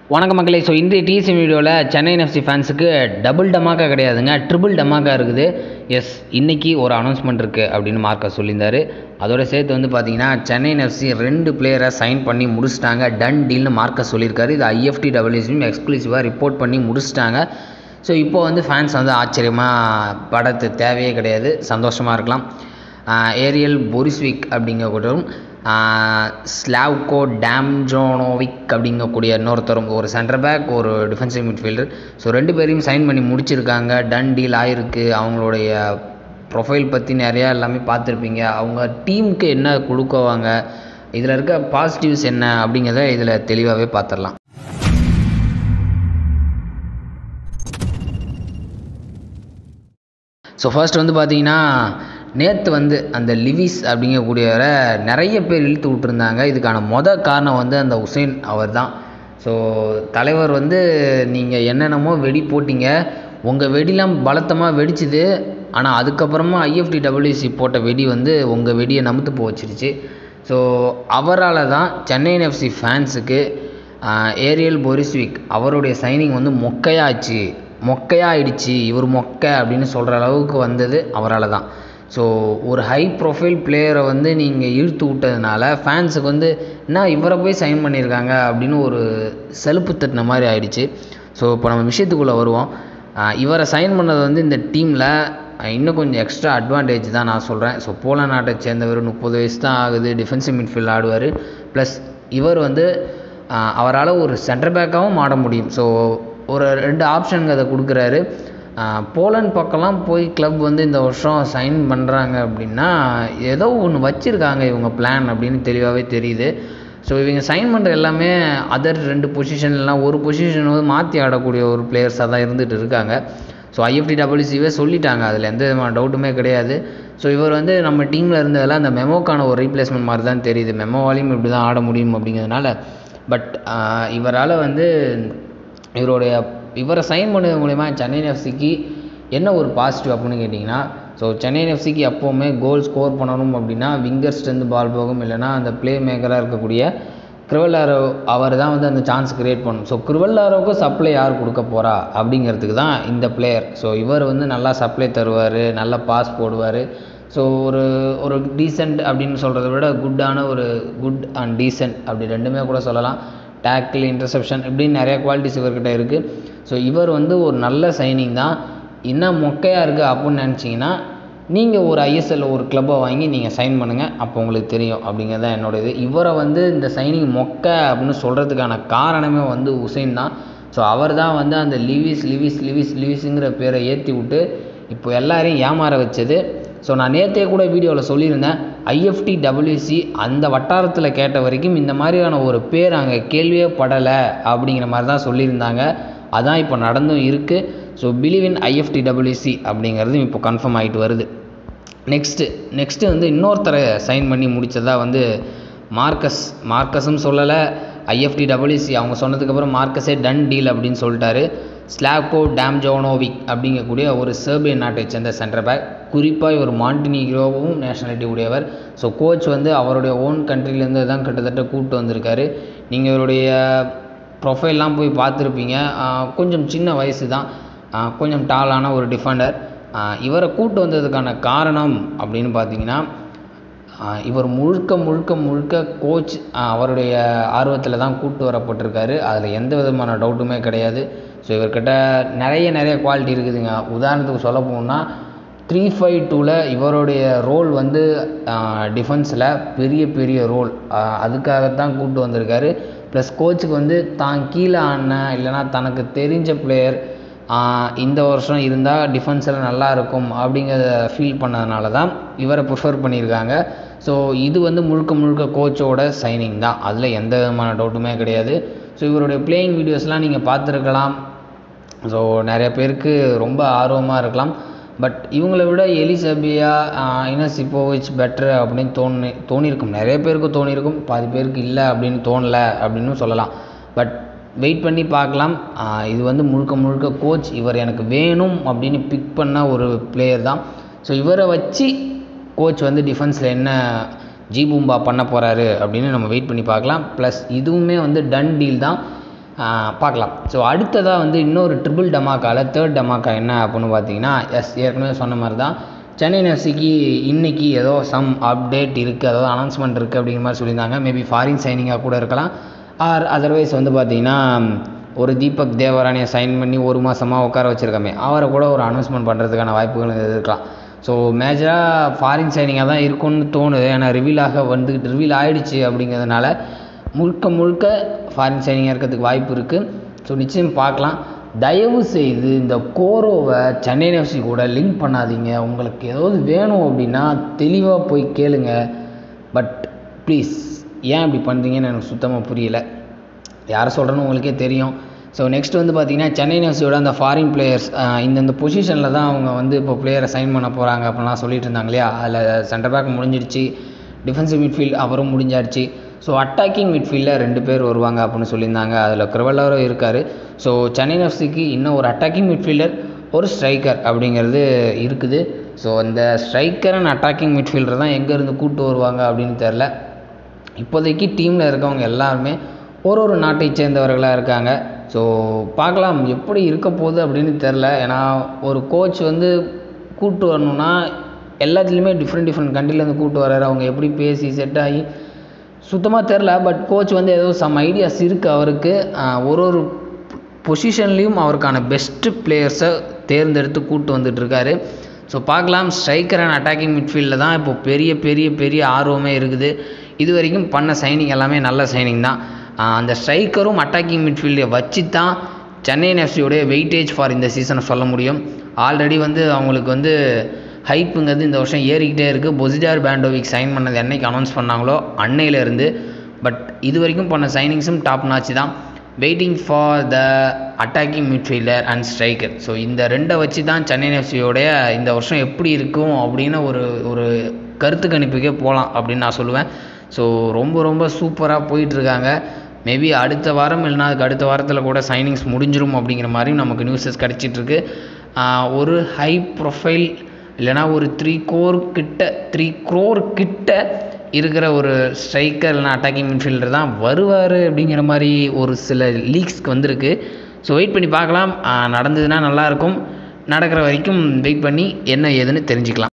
வணக்கம் மக்களே ஸோ இன்றைய டிசி வீடியோவில் சென்னை எஃப்சி ஃபேன்ஸுக்கு டபுள் டமாக்கா கிடையாதுங்க ட்ரிபிள் டமாக்கா இருக்குது எஸ் இன்னைக்கு ஒரு அனௌன்ஸ்மெண்ட் இருக்குது அப்படின்னு மார்க்க சொல்லியிருந்தாரு அதோட சேர்த்து வந்து பார்த்தீங்கன்னா சென்னை எஃப்சி ரெண்டு பிளேயரை சைன் பண்ணி முடிச்சிட்டாங்க டன் டீல்னு மார்க்க சொல்லியிருக்காரு இது ஐஎஃப்டி டபிள்யூசியும் எக்ஸ்க்ளூசிவாக ரிப்போர்ட் பண்ணி முடிச்சிட்டாங்க ஸோ இப்போ வந்து ஃபேன்ஸ் வந்து ஆச்சரியமாக படத்து தேவையே கிடையாது சந்தோஷமாக இருக்கலாம் ஏரியல் பொரிஸ்விக் அப்படிங்கக்கூடவும் ஸ்லாவ்கோ டேம்ஜோனோவிக் அப்படிங்கக்கூடிய இன்னொருத்தரும் ஒரு சென்டர் பேக் ஒரு டிஃபென்சிவ் மிட்ஃபீல்டர் ஸோ ரெண்டு பேரையும் சைன் பண்ணி முடிச்சிருக்காங்க டன் டீல் ஆயிருக்கு அவங்களுடைய ப்ரொஃபைல் பற்றி நிறையா எல்லாமே பார்த்துருப்பீங்க அவங்க டீமுக்கு என்ன கொடுக்குவாங்க இதில் இருக்க பாசிட்டிவ்ஸ் என்ன அப்படிங்கிறத இதில் தெளிவாகவே பார்த்துடலாம் ஸோ ஃபர்ஸ்ட் வந்து பார்த்தீங்கன்னா நேற்று வந்து அந்த லிவிஸ் அப்படிங்கக்கூடியவரை நிறைய பேர் இழுத்து விட்டுருந்தாங்க இதுக்கான மொத காரணம் வந்து அந்த உசைன் அவர் தான் ஸோ தலைவர் வந்து நீங்கள் என்னென்னமோ வெடி போட்டிங்க உங்கள் வெடிலாம் பலத்தமாக வெடிச்சுது ஆனால் அதுக்கப்புறமா ஐஎஃப்டி டபிள்யூசி போட்ட வெடி வந்து உங்கள் வெடியை நமுத்து போச்சிருச்சு ஸோ அவரால் தான் சென்னை எஃப்சி ஃபேன்ஸுக்கு ஏரியல் பொரிஸ்விக் அவருடைய சைனிங் வந்து மொக்கையாச்சு மொக்கையாயிடுச்சு இவர் மொக்கை அப்படின்னு சொல்கிற அளவுக்கு வந்தது அவரால் தான் ஸோ ஒரு ஹை ப்ரொஃபைல் பிளேயரை வந்து நீங்கள் இழுத்து விட்டதுனால ஃபேன்ஸுக்கு வந்து என்ன இவரை போய் சைன் பண்ணியிருக்காங்க அப்படின்னு ஒரு செலுப்பு தட்டின மாதிரி ஆயிடுச்சு ஸோ இப்போ நம்ம விஷயத்துக்குள்ளே வருவோம் இவரை சைன் பண்ணது வந்து இந்த டீமில் இன்னும் கொஞ்சம் எக்ஸ்ட்ரா அட்வான்டேஜ் தான் நான் சொல்கிறேன் ஸோ போல நாட்டை சேர்ந்தவர் முப்பது வயசு தான் ஆகுது டிஃபென்சிவ் மிட்ஃபீல்ட் ஆடுவார் ப்ளஸ் இவர் வந்து அவரால் ஒரு சென்டர் பேக்காகவும் ஆட முடியும் ஸோ ஒரு ரெண்டு ஆப்ஷனுங்க அதை கொடுக்குறாரு போலண்ட் பக்கம்லாம் போய் கிளப் வந்து இந்த வருஷம் சைன் பண்ணுறாங்க அப்படின்னா ஏதோ ஒன்று வச்சுருக்காங்க இவங்க பிளான் அப்படின்னு தெளிவாகவே தெரியுது ஸோ இவங்க சைன் பண்ணுற எல்லாமே அதர் ரெண்டு பொசிஷன்லாம் ஒரு பொசிஷன் வந்து மாற்றி ஆடக்கூடிய ஒரு பிளேயர்ஸாக தான் இருந்துகிட்டு இருக்காங்க ஸோ ஐஎஃப்டி டபிள்யூசிவே சொல்லிட்டாங்க அதில் எந்த விதமான டவுட்டுமே கிடையாது ஸோ இவர் வந்து நம்ம டீமில் இருந்ததெல்லாம் அந்த மெமோக்கான ஒரு ரீப்ளேஸ்மெண்ட் மாதிரி தான் தெரியுது மெமோவாலையும் இப்படி தான் ஆட முடியும் அப்படிங்கிறதுனால பட் இவரால் வந்து இவருடைய இவரை சைன் பண்ணது மூலிமா சென்னை எஃப்சிக்கு என்ன ஒரு பாசிட்டிவ் அப்படின்னு கேட்டிங்கன்னா ஸோ சென்னை எஃப்சிக்கு எப்போவுமே கோல் ஸ்கோர் பண்ணணும் அப்படின்னா விங்கர்ஸ்லேருந்து பால் போகும் இல்லைனா அந்த ப்ளே மேக்கராக இருக்கக்கூடிய கிருவல்லாரோ அவர் தான் வந்து அந்த சான்ஸ் க்ரியேட் பண்ணணும் ஸோ கிருவல்லாரோவுக்கு சப்ளை யார் கொடுக்க போகிறா அப்படிங்கிறதுக்கு தான் இந்த பிளேயர் ஸோ இவர் வந்து நல்லா சப்ளை தருவார் நல்லா பாஸ் போடுவார் ஸோ ஒரு ஒரு டீசெண்ட் அப்படின்னு சொல்கிறத விட குட்டான ஒரு குட் அண்ட் டீசெண்ட் அப்படி ரெண்டுமே கூட சொல்லலாம் டேக்கிள் இன்டர்செப்ஷன் இப்படின்னு நிறைய குவாலிட்டிஸ் இவர்கிட்ட இருக்குது ஸோ இவர் வந்து ஒரு நல்ல சைனிங் தான் என்ன மொக்கையாக இருக்குது அப்படின்னு நினச்சிங்கன்னா நீங்கள் ஒரு ஐஎஸ்எல் ஒரு கிளப்பை வாங்கி நீங்கள் சைன் பண்ணுங்கள் அப்போ உங்களுக்கு தெரியும் அப்படிங்கிறது தான் என்னோட இது இவரை வந்து இந்த சைனிங் மொக்கை அப்படின்னு சொல்கிறதுக்கான காரணமே வந்து உசைன் தான் ஸோ அவர் தான் வந்து அந்த லிவிஸ் லிவிஸ் லிவிஸ் லிவிஸுங்கிற பேரை ஏற்றி விட்டு இப்போ எல்லாரையும் ஏமாற வச்சது ஸோ நான் நேற்றே கூட வீடியோவில் சொல்லியிருந்தேன் ஐஎஃப்டி டபிள்யூசி அந்த வட்டாரத்தில் கேட்ட வரைக்கும் இந்த மாதிரியான ஒரு பேர் அங்கே கேள்வியே படலை அப்படிங்கிற மாதிரி தான் சொல்லியிருந்தாங்க அதான் இப்போ நடந்தும் இருக்குது so believe in IFT WC அப்படிங்கிறதும் இப்போ கன்ஃபார்ம் ஆகிட்டு வருது நெக்ஸ்ட்டு நெக்ஸ்ட்டு வந்து இன்னொருத்தரை சைன் பண்ணி முடித்ததா வந்து மார்க்கஸ் மார்க்கஸும் சொல்லலை ஐஎஃப்டி டபிள்யூசி அவங்க சொன்னதுக்கப்புறம் மார்க்கஸே டன் டீல் அப்படின்னு சொல்லிட்டாரு ஸ்லாப்கோ டேம்ஜோனோவிக் அப்படிங்கக்கூடிய ஒரு சேர்பியன் நாட்டை சேர்ந்த சென்டர் பேக் குறிப்பாக இவர் மாண்டினிக்ரோவும் நேஷனாலிட்டி உடையவர் ஸோ கோச் வந்து அவருடைய ஓன் கண்ட்ரிலேருந்து தான் கிட்டத்தட்ட கூப்பிட்டு வந்திருக்காரு நீங்கள் இவருடைய ப்ரொஃபைல்லாம் போய் பார்த்துருப்பீங்க கொஞ்சம் சின்ன வயசு தான் கொஞ்சம் டாலான ஒரு டிஃபெண்டர் இவரை கூட்டு வந்ததுக்கான காரணம் அப்படின்னு பார்த்தீங்கன்னா இவர் முழுக்க முழுக்க முழுக்க கோச் அவருடைய ஆர்வத்தில் தான் கூப்பிட்டு வரப்பட்டிருக்காரு அதில் எந்த விதமான டவுட்டுமே கிடையாது ஸோ இவர்கிட்ட நிறைய நிறைய குவாலிட்டி இருக்குதுங்க உதாரணத்துக்கு சொல்ல போனால் த்ரீ ஃபைவ் டூவில் இவருடைய ரோல் வந்து டிஃபென்ஸில் பெரிய பெரிய ரோல் அதுக்காகத்தான் கூப்பிட்டு வந்திருக்காரு ப்ளஸ் கோச்சுக்கு வந்து தான் கீழே ஆடின இல்லைனா தனக்கு தெரிஞ்ச பிளேயர் இந்த வருஷம் இருந்தால் டிஃபென்ஸில் நல்லா இருக்கும் அப்படிங்கிறத ஃபீல் பண்ணதுனால தான் இவரை ப்ரிஃபர் பண்ணியிருக்காங்க ஸோ இது வந்து முழுக்க முழுக்க கோச்சோட சைனிங் தான் அதில் எந்த விதமான டவுட்டுமே கிடையாது ஸோ இவருடைய பிளேயிங் வீடியோஸ்லாம் நீங்கள் பார்த்துருக்கலாம் ஸோ நிறைய பேருக்கு ரொம்ப ஆர்வமாக இருக்கலாம் பட் இவங்களை விட எலிசபியா இனசிப்போவிச் பெட்ரு அப்படின்னு தோணு தோணியிருக்கும் நிறைய பேருக்கு தோணியிருக்கும் பாதி பேருக்கு இல்லை அப்படின்னு தோணலை அப்படின்னு சொல்லலாம் பட் வெயிட் பண்ணி பார்க்கலாம் இது வந்து முழுக்க முழுக்க கோச் இவர் எனக்கு வேணும் அப்படின்னு பிக் பண்ண ஒரு பிளேயர் தான் ஸோ இவரை வச்சு கோச் வந்து டிஃபென்ஸில் என்ன ஜி பூம்பா பண்ண போகிறாரு அப்படின்னு நம்ம வெயிட் பண்ணி பார்க்கலாம் ப்ளஸ் இதுவுமே வந்து டன் டீல் தான் பார்க்கலாம் ஸோ அடுத்ததாக வந்து இன்னொரு ட்ரிபிள் டமாக்காவில் தேர்ட் டமாக்கா என்ன அப்படின்னு பார்த்தீங்கன்னா எஸ் ஏற்கனவே சொன்ன மாதிரி தான் சென்னை எஃப்சிக்கு இன்னைக்கு ஏதோ சம் அப்டேட் இருக்குது அதாவது அனௌன்ஸ்மெண்ட் இருக்குது அப்படிங்கிற மாதிரி சொல்லியிருந்தாங்க மேபி ஃபாரின் சைனிங்காக கூட இருக்கலாம் ஆர் அதர்வைஸ் வந்து பார்த்தீங்கன்னா ஒரு தீபக் தேவராணியை சைன் பண்ணி ஒரு மாதமாக உட்கார வச்சுருக்காமே அவரை கூட ஒரு அனௌன்ஸ்மெண்ட் பண்ணுறதுக்கான வாய்ப்புகள் இருக்கலாம் ஸோ மேஜராக ஃபாரின் சைனிங்காக தான் இருக்கும்னு தோணுது ஏன்னா ரிவீல் ஆக வந்துக்கிட்டு ரிவீல் ஆகிடுச்சு அப்படிங்கிறதுனால முழுக்க முழுக்க ஃபாரின் சைனிங்காக இருக்கிறதுக்கு வாய்ப்பு இருக்குது ஸோ நிச்சயம் பார்க்கலாம் தயவு செய்து இந்த கோரோவை சென்னை எஃப்சி கூட லிங்க் பண்ணாதீங்க உங்களுக்கு ஏதாவது வேணும் அப்படின்னா தெளிவாக போய் கேளுங்க பட் ப்ளீஸ் ஏன் இப்படி பண்ணுறீங்கன்னு எனக்கு சுத்தமாக புரியல யாரை சொல்கிறேன்னு உங்களுக்கே தெரியும் ஸோ நெக்ஸ்ட் வந்து பார்த்தீங்கன்னா சென்னை எஃப்சியோட அந்த ஃபாரின் பிளேயர்ஸ் இந்தந்த பொசிஷனில் தான் அவங்க வந்து இப்போ பிளேயரை சைன் பண்ண போகிறாங்க அப்படிலாம் சொல்லிட்டு இருந்தாங்க இல்லையா அதில் சென்டர் பேக் முடிஞ்சிடுச்சு டிஃபென்சிவ் மிட்ஃபீல்ட் அவரும் முடிஞ்சாச்சு ஸோ அட்டாக்கிங் மிட்ஃபீல்டில் ரெண்டு பேர் வருவாங்க அப்படின்னு சொல்லியிருந்தாங்க அதில் கிருவல்லரும் இருக்கார் ஸோ சென்னை எஃப்சிக்கு இன்னும் ஒரு அட்டாக்கிங் மிட்ஃபீல்டர் ஒரு ஸ்ட்ரைக்கர் அப்படிங்கிறது இருக்குது ஸோ அந்த ஸ்ட்ரைக்கர் அண்ட் அட்டாக்கிங் மிட்ஃபீல்டர் தான் எங்கேருந்து கூப்பிட்டு வருவாங்க அப்படின்னு தெரில இப்போதைக்கு டீமில் இருக்கவங்க எல்லாருமே ஒரு ஒரு நாட்டை சேர்ந்தவர்களாக இருக்காங்க ஸோ பார்க்கலாம் எப்படி இருக்க போகுது அப்படின்னு தெரில ஏன்னா ஒரு கோச் வந்து கூப்பிட்டு வரணுன்னா எல்லாத்துலேயுமே டிஃப்ரெண்ட் டிஃப்ரெண்ட் கண்ட்ரிலேருந்து கூப்பிட்டு வர்றாரு அவங்க எப்படி பேசி செட் ஆகி சுத்தமாக தெரில பட் கோச் வந்து ஏதோ சம் ஐடியாஸ் இருக்குது அவருக்கு ஒரு ஒரு பொசிஷன்லேயும் அவருக்கான பெஸ்ட்டு பிளேயர்ஸை தேர்ந்தெடுத்து கூப்பிட்டு வந்துட்டுருக்காரு ஸோ பார்க்கலாம் ஸ்ட்ரைக்கர் அண்ட் அட்டாக்கிங் மிட்ஃபீல்டில் தான் இப்போ பெரிய பெரிய பெரிய ஆர்வமே இருக்குது இது வரைக்கும் பண்ண சைனிங் எல்லாமே நல்ல சைனிங் தான் அந்த ஸ்ட்ரைக்கரும் அட்டாக்கிங் மிட்ஃபீல்டை வச்சு தான் சென்னை எஃப்சியோடைய வெயிட்டேஜ் ஃபார் இந்த சீசனை சொல்ல முடியும் ஆல்ரெடி வந்து அவங்களுக்கு வந்து ஹைப்புங்கிறது இந்த வருஷம் ஏறிக்கிட்டே இருக்குது பொசிடார் பேண்டோவிக் சைன் பண்ணது என்னைக்கு அனௌன்ஸ் பண்ணாங்களோ அன்னையிலேருந்து பட் இது வரைக்கும் பண்ண சைனிங்ஸும் டாப் நாச்சு தான் waiting for the attacking midfielder and striker so இந்த ரெண்டை வச்சு தான் சென்னை எஃப்சியோடைய இந்த வருஷம் எப்படி இருக்கும் அப்படின்னு ஒரு ஒரு கருத்து கணிப்புக்கே போகலாம் அப்படின்னு நான் சொல்லுவேன் ஸோ ரொம்ப ரொம்ப சூப்பராக போயிட்டுருக்காங்க மேபி அடுத்த வாரம் இல்லைனா அதுக்கு அடுத்த வாரத்தில் கூட சைனிங்ஸ் முடிஞ்சிரும் அப்படிங்கிற மாதிரி நமக்கு நியூஸஸ் கிடச்சிட்ருக்கு ஒரு ஹை ப்ரொஃபைல் இல்லைனா ஒரு த்ரீ கோர் கிட்ட த்ரீ க்ரோர் கிட்ட இருக்கிற ஒரு ஸ்ட்ரைக்கர் இல்லைனா அட்டாக்கிங் மிட்ஃபீல்டர் தான் வருவார் அப்படிங்கிற மாதிரி ஒரு சில லீக்ஸ்க்கு வந்திருக்கு ஸோ வெயிட் பண்ணி பார்க்கலாம் நடந்ததுன்னா நல்லாயிருக்கும் நடக்கிற வரைக்கும் வெயிட் பண்ணி என்ன ஏதுன்னு தெரிஞ்சுக்கலாம்